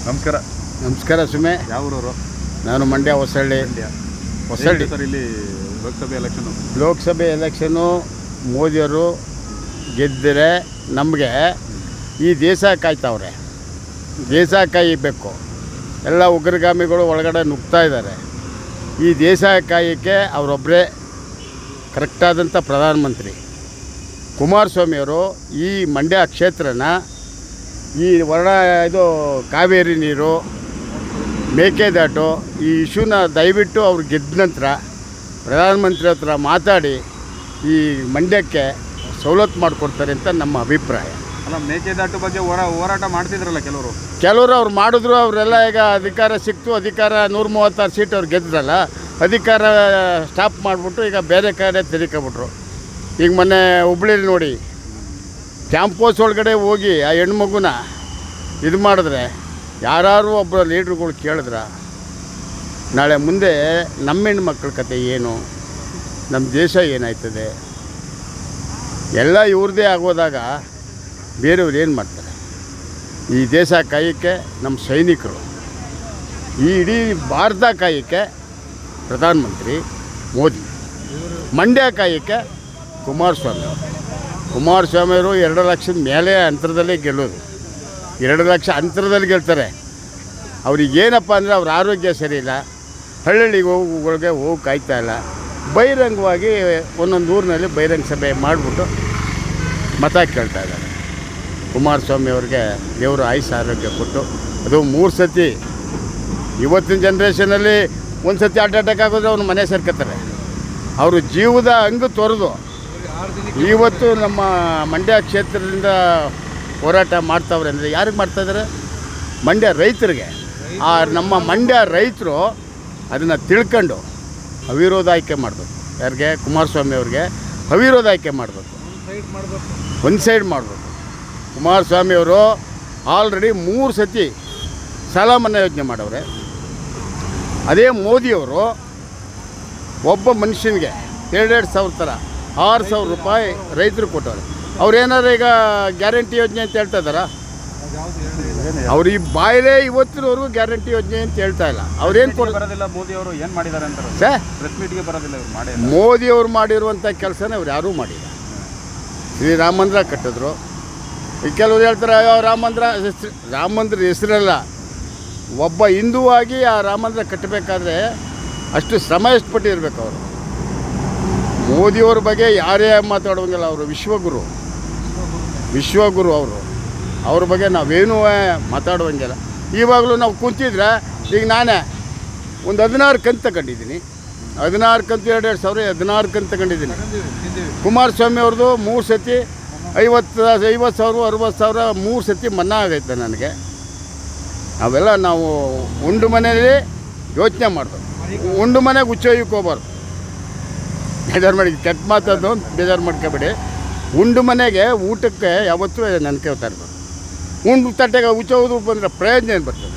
ನಮಸ್ಕಾರ ನಮಸ್ಕಾರ ಸುಮೆ ಯಾವ ಊರವರು ನಾನು ಮಂಡ್ಯ ಹೊಸಳ್ಳಿ ಮಂಡ್ಯ ಹೊಸಳ್ಳಿ ಹೇಗಿದೆ ಸರ್ ಇಲ್ಲಿ ಲೋಕಸಭೆ ಎಲೆಕ್ಷನ್ ಲೋಕಸಭೆ ಎಲೆಕ್ಷನ್ನು ಮೋದಿಯವರು ಗೆದ್ದರೆ ನಮಗೆ ಈ ದೇಶ ಕಾಯ್ತಾವ್ರೆ ದೇಶ ಕಾಯಬೇಕು ಎಲ್ಲ ಉಗ್ರಗಾಮಿಗಳು ಒಳಗಡೆ ನುಗ್ತಾ ಇದ್ದಾರೆ ಈ ದೇಶ ಕಾಯಕ್ಕೆ ಅವರೊಬ್ಬರೇ ಕರೆಕ್ಟಾದಂಥ ಪ್ರಧಾನಮಂತ್ರಿ ಕುಮಾರಸ್ವಾಮಿಯವರು ಈ ಮಂಡ್ಯ ಕ್ಷೇತ್ರನ ಈ ವರ್ಣ ಇದು ಕಾವೇರಿ ನೀರು ಮೇಕೆದಾಟು ಈ ಇಶ್ಯೂನ ದಯವಿಟ್ಟು ಅವ್ರು ಗೆದ್ದ ನಂತರ ಪ್ರಧಾನಮಂತ್ರಿ ಹತ್ರ ಮಾತಾಡಿ ಈ ಮಂಡ್ಯಕ್ಕೆ ಸವಲತ್ತು ಮಾಡಿಕೊಡ್ತಾರೆ ಅಂತ ನಮ್ಮ ಅಭಿಪ್ರಾಯ ಅಲ್ಲ ಮೇಕೆದಾಟು ಬಗ್ಗೆ ಹೋರಾ ಹೋರಾಟ ಮಾಡ್ತಿದ್ರಲ್ಲ ಕೆಲವರು ಕೆಲವರು ಅವ್ರು ಮಾಡಿದ್ರು ಅವರೆಲ್ಲ ಈಗ ಅಧಿಕಾರ ಸಿಕ್ತು ಅಧಿಕಾರ ನೂರ ಮೂವತ್ತಾರು ಸೀಟ್ ಅವ್ರು ಗೆದ್ರಲ್ಲ ಅಧಿಕಾರ ಸ್ಟಾಪ್ ಮಾಡಿಬಿಟ್ಟು ಈಗ ಬೇರೆ ಕಡೆ ತಿರುಗಿಬಿಟ್ರು ಈಗ ಮೊನ್ನೆ ಹುಬ್ಳಿಲಿ ನೋಡಿ ಕ್ಯಾಂಪೋಸ್ ಒಳಗಡೆ ಹೋಗಿ ಆ ಹೆಣ್ಮಗುನ ಇದು ಮಾಡಿದ್ರೆ ಯಾರು ಒಬ್ಬರ ಲೀಡ್ರುಗಳು ಕೇಳಿದ್ರ ನಾಳೆ ಮುಂದೆ ನಮ್ಮ ಹೆಣ್ಮಕ್ಳ ಕತೆ ಏನು ನಮ್ಮ ದೇಶ ಏನಾಯ್ತದೆ ಎಲ್ಲ ಇವ್ರದ್ದೇ ಆಗೋದಾಗ ಬೇರೆಯವ್ರು ಏನು ಮಾಡ್ತಾರೆ ಈ ದೇಶ ಕಾಯಕ್ಕೆ ನಮ್ಮ ಸೈನಿಕರು ಈ ಇಡೀ ಭಾರತ ಕಾಯಕ್ಕೆ ಪ್ರಧಾನಮಂತ್ರಿ ಮೋದಿ ಮಂಡ್ಯ ಕಾಯಕ್ಕೆ ಕುಮಾರಸ್ವಾಮಿ ಅವರು ಕುಮಾರಸ್ವಾಮಿಯವರು ಎರಡು ಲಕ್ಷದ ಮೇಲೆ ಅಂತರದಲ್ಲೇ ಗೆಲ್ಲೋದು ಎರಡು ಲಕ್ಷ ಅಂತರದಲ್ಲಿ ಗೆಲ್ತಾರೆ ಅವ್ರಿಗೆ ಏನಪ್ಪ ಅಂದರೆ ಅವ್ರ ಆರೋಗ್ಯ ಸರಿ ಇಲ್ಲ ಹಳ್ಳಿಗೆ ಹೋಗುಗಳಿಗೆ ಹೋಗಿ ಕಾಯ್ತಾ ಇಲ್ಲ ಬಹಿರಂಗವಾಗಿ ಒಂದೊಂದು ಊರಿನಲ್ಲಿ ಬಹಿರಂಗ ಸಭೆ ಮಾಡಿಬಿಟ್ಟು ಮತ ಕೇಳ್ತಾ ಇದ್ದಾರೆ ಕುಮಾರಸ್ವಾಮಿ ಅವ್ರಿಗೆ ದೇವರು ಆಯುಷ್ ಆರೋಗ್ಯ ಕೊಟ್ಟು ಅದು ಮೂರು ಸತಿ ಇವತ್ತಿನ ಜನ್ರೇಷನಲ್ಲಿ ಒಂದು ಸತಿ ಹಾರ್ಟ್ ಅಟ್ಯಾಕ್ ಆಗೋದ್ರೆ ಅವ್ನು ಮನೆ ಸೇರ್ಕೊತಾರೆ ಅವರು ಜೀವದ ಹಂಗು ತೊರೆದು ಇವತ್ತು ನಮ್ಮ ಮಂಡ್ಯ ಕ್ಷೇತ್ರದಿಂದ ಹೋರಾಟ ಮಾಡ್ತಾವ್ರೆ ಅಂದರೆ ಯಾರಿಗೆ ಮಾಡ್ತಾಯಿದ್ದಾರೆ ಮಂಡ್ಯ ರೈತರಿಗೆ ಆ ನಮ್ಮ ಮಂಡ್ಯ ರೈತರು ಅದನ್ನು ತಿಳ್ಕೊಂಡು ಅವಿರೋಧ ಆಯ್ಕೆ ಮಾಡಬೇಕು ಯಾರಿಗೆ ಕುಮಾರಸ್ವಾಮಿ ಅವ್ರಿಗೆ ಅವಿರೋಧ ಆಯ್ಕೆ ಮಾಡಬೇಕು ಒಂದು ಸೈಡ್ ಮಾಡಬೇಕು ಕುಮಾರಸ್ವಾಮಿ ಅವರು ಆಲ್ರೆಡಿ ಮೂರು ಸತಿ ಸಾಲ ಮನ್ನಾ ಯೋಜನೆ ಮಾಡವ್ರೆ ಅದೇ ಮೋದಿಯವರು ಒಬ್ಬ ಮನುಷ್ಯನಿಗೆ ಎರಡೆರಡು ಸಾವಿರ ಥರ ಆರು ಸಾವಿರ ರೂಪಾಯಿ ರೈತರು ಕೊಟ್ಟವ್ರೆ ಅವ್ರೇನಾರು ಈಗ ಗ್ಯಾರಂಟಿ ಯೋಜನೆ ಅಂತ ಹೇಳ್ತಾ ಇದ್ದಾರಾ ಅವ್ರು ಈ ಬಾಯಿಲೇ ಇವತ್ತಿನವರೆಗೂ ಗ್ಯಾರಂಟಿ ಯೋಜನೆ ಅಂತ ಹೇಳ್ತಾ ಇಲ್ಲ ಅವ್ರೇನು ಕೊಡ ಬರೋದಿಲ್ಲ ಮೋದಿ ಅವರು ಏನು ಮಾಡಿದ್ದಾರೆ ಅಂತಾರೆ ಸರ್ ಪ್ರೆಸ್ ಮೀಟ್ಗೆ ಬರೋದಿಲ್ಲ ಇವ್ರು ಮಾಡೇ ಮೋದಿಯವರು ಮಾಡಿರುವಂಥ ಕೆಲಸನ ಅವ್ರು ಯಾರೂ ಮಾಡಿಲ್ಲ ಶ್ರೀರಾಮ ಮಂದಿರ ಕಟ್ಟಿದ್ರು ಈ ಕೆಲವ್ರು ಹೇಳ್ತಾರೆ ಅಯ್ಯೋ ರಾಮ ಮಂದಿರ ಹೆಸ್ರು- ರಾಮ ಮಂದಿರ ಹೆಸರಲ್ಲ ಒಬ್ಬ ಹಿಂದುವಾಗಿ ಆ ರಾಮ ಮಂದಿರ ಕಟ್ಟಬೇಕಾದ್ರೆ ಅಷ್ಟು ಶ್ರಮ ಎಷ್ಟು ಪಟ್ಟಿರ್ಬೇಕು ಅವರು ಮೋದಿಯವ್ರ ಬಗ್ಗೆ ಯಾರೇ ಮಾತಾಡುವಂಗಿಲ್ಲ ಅವರು ವಿಶ್ವಗುರು ವಿಶ್ವಗುರು ಅವರು ಅವ್ರ ಬಗ್ಗೆ ನಾವೇನೂ ಮಾತಾಡುವಂಗಿಲ್ಲ ಇವಾಗಲೂ ನಾವು ಕುಂತಿದ್ರೆ ಈಗ ನಾನೇ ಒಂದು ಹದಿನಾರು ಕಂತು ತಗೊಂಡಿದ್ದೀನಿ ಹದಿನಾರು ಕಂತು ಎರಡೆರಡು ಸಾವಿರ ಹದಿನಾರು ಕಂತು ತಗೊಂಡಿದ್ದೀನಿ ಕುಮಾರಸ್ವಾಮಿ ಅವ್ರದ್ದು ಮೂರು ಸತಿ ಐವತ್ತು ಐವತ್ತು ಸಾವಿರ ಅರುವತ್ತು ಸಾವಿರ ಮೂರು ಸತಿ ಮನ್ನಾ ಆಗೈತೆ ನನಗೆ ಅವೆಲ್ಲ ನಾವು ಉಂಡು ಮನೆಯಲ್ಲಿ ಯೋಚನೆ ಮಾಡಬೇಕು ಉಂಡು ಮನೆಗೆ ಹುಚ್ಚೊಯ್ಯಕ್ಕೆ ಹೋಗ್ಬಾರ್ದು ಬೇಜಾರು ಮಾಡಿ ಕೆಟ್ಟ ಮಾತದ್ದು ಅಂತ ಬೇಜಾರು ಮಾಡ್ಕೋಬೇಡಿ ಉಂಡು ಮನೆಗೆ ಊಟಕ್ಕೆ ಯಾವತ್ತೂ ನೆನ್ಕೋತಾ ಇರ್ಬೇಕು ಉಂಡು ತಟ್ಟೆಗೆ ಹುಚ್ಚೋದು ಬಂದರೆ ಪ್ರಯೋಜನ ಏನು ಬರ್ತದೆ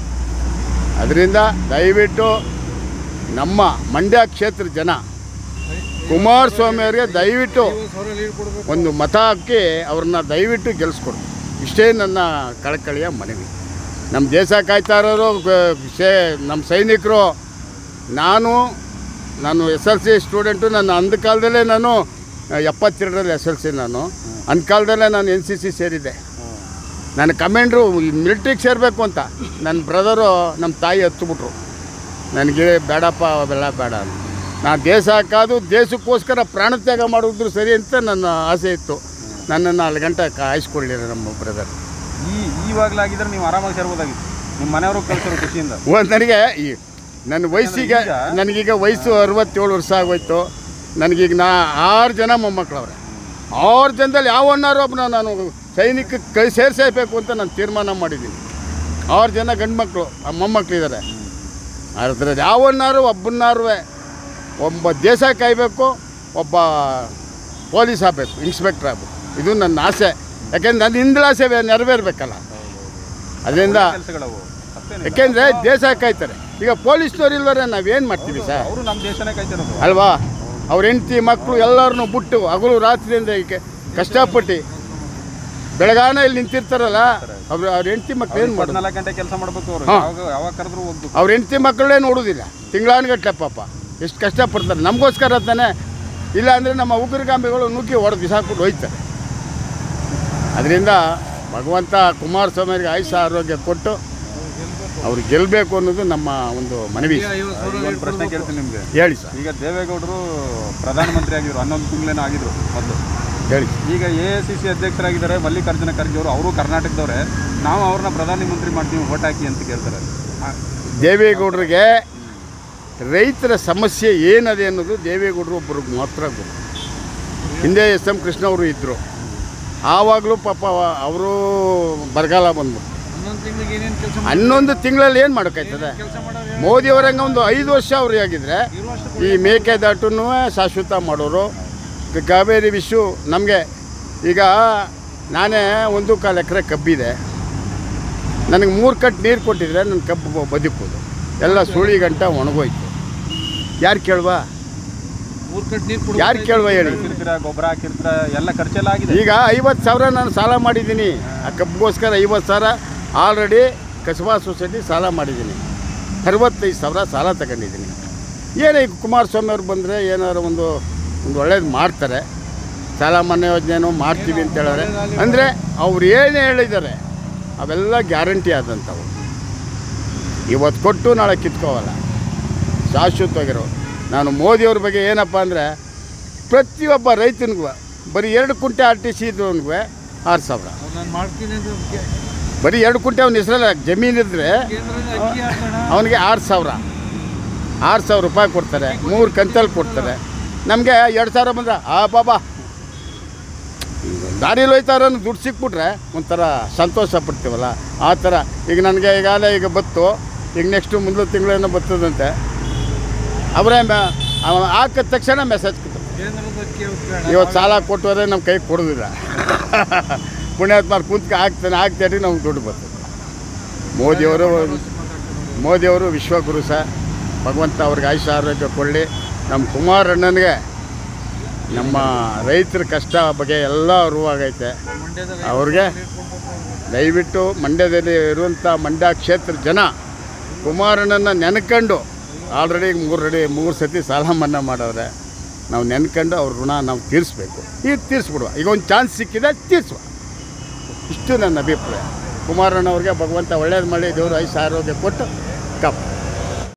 ಅದರಿಂದ ದಯವಿಟ್ಟು ನಮ್ಮ ಮಂಡ್ಯ ಕ್ಷೇತ್ರ ಜನ ಕುಮಾರಸ್ವಾಮಿ ಅವರಿಗೆ ದಯವಿಟ್ಟು ಒಂದು ಮತ ಹಾಕಿ ಅವ್ರನ್ನ ದಯವಿಟ್ಟು ಗೆಲ್ಲಿಸ್ಕೊಡು ಇಷ್ಟೇ ನನ್ನ ಕಳಕಳಿಯ ಮನವಿ ನಮ್ಮ ದೇಶ ಕಾಯ್ತಾ ಇರೋರು ಗ- ಸೇ ನಮ್ಮ ಸೈನಿಕರು ನಾನು ನಾನು ಎಸ್ ಎಲ್ ಸಿ ಸ್ಟೂಡೆಂಟು ನನ್ನ ಅಂದ ಕಾಲದಲ್ಲೇ ನಾನು ಎಪ್ಪತ್ತೆರಡರಲ್ಲಿ ಎಸ್ ಎಲ್ ಸಿ ನಾನು ಅಂದ ಕಾಲದಲ್ಲೇ ನಾನು ಎನ್ ಸಿ ಸಿ ಸೇರಿದ್ದೆ ನನ್ನ ಕಮೆಂಡ್ರು ಮಿಲ್ಟ್ರಿಗೆ ಸೇರಬೇಕು ಅಂತ ನನ್ನ ಬ್ರದರು ನಮ್ಮ ತಾಯಿ ಹತ್ಬಿಟ್ರು ನನಗೆ ಬೇಡಪ್ಪ ಅವೆಲ್ಲ ಬೇಡ ಅಂತ ನಾನು ದೇಶ ಹಾಕೋದು ದೇಶಕ್ಕೋಸ್ಕರ ಪ್ರಾಣತ್ಯಾಗ ಮಾಡಿದ್ರು ಸರಿ ಅಂತ ನನ್ನ ಆಸೆ ಇತ್ತು ನನ್ನನ್ನು ಅಲ್ಲಿ ಗಂಟೆ ಕಾಯಿಸ್ಕೊಳ್ಳಿರ ನಮ್ಮ ಬ್ರದರ್ ಈ ಇವಾಗಲಾಗಿದ್ರೆ ನೀವು ಆರಾಮಾಗಿ ಸೇರ್ಬೋದಾಗಿತ್ತು ನಿಮ್ಮ ಮನೆಯವರು ಕಳ್ಸೋರು ಖುಷಿಯಿಂದ ಒಂದು ನನಗೆ ಈ ನನ್ನ ವಯಸ್ಸಿಗೆ ನನಗೀಗ ವಯಸ್ಸು ಅರವತ್ತೇಳು ವರ್ಷ ಆಗೋಯ್ತು ನನಗೀಗ ನಾ ಆರು ಜನ ಮೊಮ್ಮಕ್ಕಳವ್ರೆ ಆರು ಜನದಲ್ಲಿ ಯಾವನ್ನಾರು ಒಬ್ಬನ ನಾನು ಸೈನಿಕಕ್ಕೆ ಕೈ ಸೇರಿಸಬೇಕು ಅಂತ ನಾನು ತೀರ್ಮಾನ ಮಾಡಿದ್ದೀನಿ ಆರು ಜನ ಗಂಡು ಮಕ್ಕಳು ಮೊಮ್ಮಕ್ಕಳಿದ್ದಾರೆ ಅದ್ರಲ್ಲಿ ಯಾವನ್ನಾರು ಒಬ್ಬನ್ನಾರು ಒಬ್ಬ ದೇಶ ಕಾಯಬೇಕು ಒಬ್ಬ ಪೊಲೀಸ್ ಆಗಬೇಕು ಇನ್ಸ್ಪೆಕ್ಟರ್ ಆಗಬೇಕು ಇದು ನನ್ನ ಆಸೆ ಯಾಕೆಂದ್ರೆ ನನ್ನ ಹಿಂದಿನ ಆಸೆ ನೆರವೇರ್ಬೇಕಲ್ಲ ಅದರಿಂದ ಕೆಲಸಗಳವು ತಪ್ಪೇನಿಲ್ಲ ಯಾಕೆಂದರೆ ದೇಶ ಕಾಯ್ತಾರೆ ಈಗ ಪೊಲೀಸ್ನವ್ರು ಇಲ್ವರೆ ನಾವೇನು ಮಾಡ್ತೀವಿ ಸರ್ ಅವರು ನಮ್ಮ ದೇಶನೇ ಕಾಯ್ತಿರೋದು ಅಲ್ವಾ ಅವ್ರ ಹೆಂಡತಿ ಮಕ್ಕಳು ಎಲ್ಲರನ್ನೂ ಬಿಟ್ಟು ಹಗಲು ರಾತ್ರಿಯಿಂದ ಈಗ ಕಷ್ಟಪಟ್ಟು ಬೆಳಗಾನ ಇಲ್ಲಿ ನಿಂತಿರ್ತಾರಲ್ಲ ಅವ್ರು ಅವ್ರ ಹೆಂಡತಿ ಮಕ್ಳು ಏನು ಮಾಡೋದು ಇಪ್ಪತ್ನಾಲ್ಕು ಗಂಟೆ ಕೆಲಸ ಮಾಡ್ಬೇಕು ಅವ್ರು ಹಾ. ಯಾವಾಗ ಯಾವಾಗ ಕರೆದ್ರು ಹೋಗ್ಬೇಕು ಅವ್ರ ಹೆಂಡತಿ ಮಕ್ಕಳೇ ನೋಡೋದಿಲ್ಲ ತಿಂಗಳಾನ್ಗಟ್ಲೆ ಪಾಪ ಎಷ್ಟು ಕಷ್ಟಪಡ್ತಾರೆ ನಮಗೋಸ್ಕರ ತಾನೆ ಇಲ್ಲ ಅಂದರೆ ನಮ್ಮ ಉಗ್ರಗಾಮಿಗಳು ನುಗ್ಗಿ ಹೊಡೆದು ಬಿಸಾಕ್ಬಿಟ್ಟು ಹೋಯ್ತಾರೆ ಅದರಿಂದ ಭಗವಂತ ಕುಮಾರಸ್ವಾಮಿಯವರಿಗೆ ಆಯುಷ ಆರೋಗ್ಯ ಕೊಟ್ಟು ಅವ್ರು ಗೆಲ್ಲಬೇಕು ಅನ್ನೋದು ನಮ್ಮ ಒಂದು ಮನವಿ ಒಂದು ಪ್ರಶ್ನೆ ಕೇಳ್ತೀನಿ ನಿಮಗೆ ಹೇಳಿ ಸರ್ ಈಗ ದೇವೇಗೌಡರು ಪ್ರಧಾನಮಂತ್ರಿ ಆಗಿದ್ರು ಹನ್ನೊಂದು ತಿಂಗಳೇನೋ ಆಗಿದ್ರು ಮೊದಲು ಹೇಳಿ ಈಗ ಎ ಐ ಸಿ ಸಿ ಅಧ್ಯಕ್ಷರಾಗಿದ್ದಾರೆ ಮಲ್ಲಿಕಾರ್ಜುನ ಖರ್ಗೆ ಅವರು ಅವರು ಕರ್ನಾಟಕದವರೇ ನಾವು ಅವ್ರನ್ನ ಪ್ರಧಾನಮಂತ್ರಿ ಮಾಡ್ತೀವಿ ಓಟ್ ಹಾಕಿ ಅಂತ ಕೇಳ್ತಾರೆ ಆ, ದೇವೇಗೌಡರಿಗೆ ರೈತರ ಸಮಸ್ಯೆ ಏನದೆ ಅನ್ನೋದು ದೇವೇಗೌಡರು ಒಬ್ಬರಿಗೆ ಮಾತ್ರ ಗೊತ್ತು ಹಿಂದೆ ಎಸ್ ಎಂ ಕೃಷ್ಣ ಅವರು ಇದ್ದರು ಆವಾಗಲೂ ಪಾಪ ಅವರು ಬರಗಾಲ ಬಂದ್ಬಿಟ್ಟು ಹನ್ನೊಂದು ತಿಂಗಳಿಗೆ ಏನೇನು ಕೆಲಸ ಹನ್ನೊಂದು ತಿಂಗಳಲ್ಲಿ ಏನು ಮಾಡೋಕ್ಕಾಯ್ತದೆ ಕೆಲಸ ಮಾಡೋರು ಮೋದಿಯವರಂಗೆ ಒಂದು ಐದು ವರ್ಷ ಅವ್ರು ಆಗಿದ್ರೆ ಈ ಮೇಕೆದಾಟನ್ನು ಶಾಶ್ವತ ಮಾಡೋರು ಗ- ಕಾವೇರಿ ವಿಶ್ವ ನಮಗೆ ಈಗ ನಾನೇ ಒಂದು ಕಾಲು ಎಕರೆ ಕಬ್ಬಿದೆ ನನಗೆ ಮೂರು ಕಟ್ಟು ನೀರು ಕೊಟ್ಟಿದ್ರೆ ನನ್ನ ಕಬ್ಬು ಬ- ಬದುಕೋದು ಎಲ್ಲ ಸುಳಿ ಗಂಟ ಒಣಗೋಯ್ತು ಯಾರು ಕೇಳುವ ಮೂರು ಕಟ್ ನೀರು ಯಾರು ಕೇಳುವ ಹೇಳಿ ಹಾಕಿರ್ತೀರ ಗೊಬ್ಬರ ಹಾಕಿರ್ತೀರ ಎಲ್ಲ ಖರ್ಚೆಲ್ಲ ಆಗಿದೆ ಈಗ ಐವತ್ತು ಸಾವಿರ ನಾನು ಸಾಲ ಮಾಡಿದ್ದೀನಿ ಆ ಕಬ್ಬಿಗೋಸ್ಕರ ಐವತ್ತು ಸಾವಿರ ಆಲ್ರೆಡಿ ಕಸಬಾ ಸೊಸೈಟಿ ಸಾಲ ಮಾಡಿದ್ದೀನಿ ಅರವತ್ತೈದು ಸಾವಿರ ಸಾಲ ತಗೊಂಡಿದ್ದೀನಿ ಏನೇ ಈಗ ಕುಮಾರಸ್ವಾಮಿ ಅವ್ರು ಬಂದರೆ ಏನಾದ್ರು ಒಂದು ಒಂದು ಒಳ್ಳೇದು ಮಾಡ್ತಾರೆ ಸಾಲ ಮನ್ನಾ ಯೋಜನೆನೂ ಮಾಡ್ತೀವಿ ಅಂತ ಹೇಳಿದ್ರೆ ಅಂದರೆ ಅವ್ರು ಏನು ಹೇಳಿದ್ದಾರೆ ಅವೆಲ್ಲ ಗ್ಯಾರಂಟಿ ಆದಂಥವು ಇವತ್ತು ಕೊಟ್ಟು ನಾಳೆ ಕಿತ್ಕೋವಲ್ಲ ಶಾಶ್ವತವಾಗಿರೋ ನಾನು ಮೋದಿಯವ್ರ ಬಗ್ಗೆ ಏನಪ್ಪ ಅಂದರೆ ಪ್ರತಿಯೊಬ್ಬ ರೈತನಿಗೂ ಬರೀ ಎರಡು ಕುಂಟೆ ಆರ್ ಟಿ ಸಿ ಇದ್ದವನಿಗೂ ಆರು ಸಾವಿರ ನಾನು ಮಾಡ್ತೀನಿ ಅಂತ ಕೆ- ಬರೀ ಎರಡು ಕುಂಟೆ ಅವ್ನ ಹೆಸರಲ್ಲ ಜಮೀನಿದ್ರೆ ಕೇಂದ್ರದ ಅಕ್ಕಿ ಹಾಕೋಣ ಅವನಿಗೆ ಆರು ಸಾವಿರ ಆರು ಸಾವಿರ ರೂಪಾಯಿ ಕೊಡ್ತಾರೆ ಮೂರು ಕಂತಲ್ಲಿ ಕೊಡ್ತಾರೆ ನಮಗೆ ಎರಡು ಸಾವಿರ ಬಂದ್ರೆ ಆ ಬಾಬಾ ದಾರಿಲಿ ಹೋಯ್ತಾರ ದುಡ್ಡು ಸಿಕ್ಬಿಟ್ರೆ ಒಂಥರ ಸಂತೋಷ ಪಡ್ತೀವಲ್ಲ ಆ ಥರ ಈಗ ನನಗೆ ಈಗಾಗಲೇ ಈಗ ಬತ್ತು ಈಗ ನೆಕ್ಸ್ಟು ಮುಂದಿನ ತಿಂಗಳೇನೋ ಬರ್ತದಂತೆ ಅವರೇ ಹಾಕಿದ ತಕ್ಷಣ ಮೆಸೇಜ್ ಕೇಂದ್ರದ ಅಕ್ಕಿ ಹಾಕೋಣ ಇವತ್ತು ಸಾಲ ಕೊಟ್ಟರೆ ನಮ್ಮ ಕೈ ಕೊಡೋದಿಲ್ಲ ಪುಣ್ಯಾತ್ಮಾರ್ ಕುಂತ್ಕ ಹಾಕ್ತಾನೆ ಹಾಕ್ತೇನೆ ನಮ್ಗೆ ದುಡ್ಡು ಬರ್ತದೆ ಮೋದಿಯವರು ಮೋದಿಯವರು ವಿಶ್ವಗುರು ಸಹ ಭಗವಂತ ಅವ್ರಿಗೆ ಆಯುಷ ಆರೋಗ್ಯ ಕೊಡಲಿ ನಮ್ಮ ಕುಮಾರಣ್ಣನಿಗೆ ನಮ್ಮ ರೈತರ ಕಷ್ಟ ಬಗ್ಗೆ ಎಲ್ಲ ಅರಿವಾಗೈತೆ ಮಂಡ್ಯದಲ್ಲಿ ಅವ್ರಿಗೆ ದಯವಿಟ್ಟು ಮಂಡ್ಯದಲ್ಲಿ ಇರುವಂಥ ಮಂಡ್ಯ ಕ್ಷೇತ್ರ ಜನ ಕುಮಾರಣ್ಣನ ನೆನ್ಕೊಂಡು ಆಲ್ರೆಡಿ ಮೂರು ರೆಡಿ ಮೂರು ಸತಿ ಸಾಲ ಮನ್ನಾ ಮಾಡವ್ರೆ ನಾವು ನೆನ್ಕೊಂಡು ಅವ್ರ ಋಣ ನಾವು ತೀರಿಸ್ಬೇಕು ಈಗ ತೀರಿಸ್ಬಿಡುವ ಈಗ ಒಂದು ಚಾನ್ಸ್ ಸಿಕ್ಕಿದೆ ತೀರಿಸುವ ಇಷ್ಟು ನನ್ನ ಅಭಿಪ್ರಾಯ ಕುಮಾರಣ್ಣವ್ರಿಗೆ ಭಗವಂತ ಒಳ್ಳೇದು ಮಾಡಿ ದೇವರು ಐದು ಆರೋಗ್ಯ ಕೊಟ್ಟು ಕಾಪಾಡು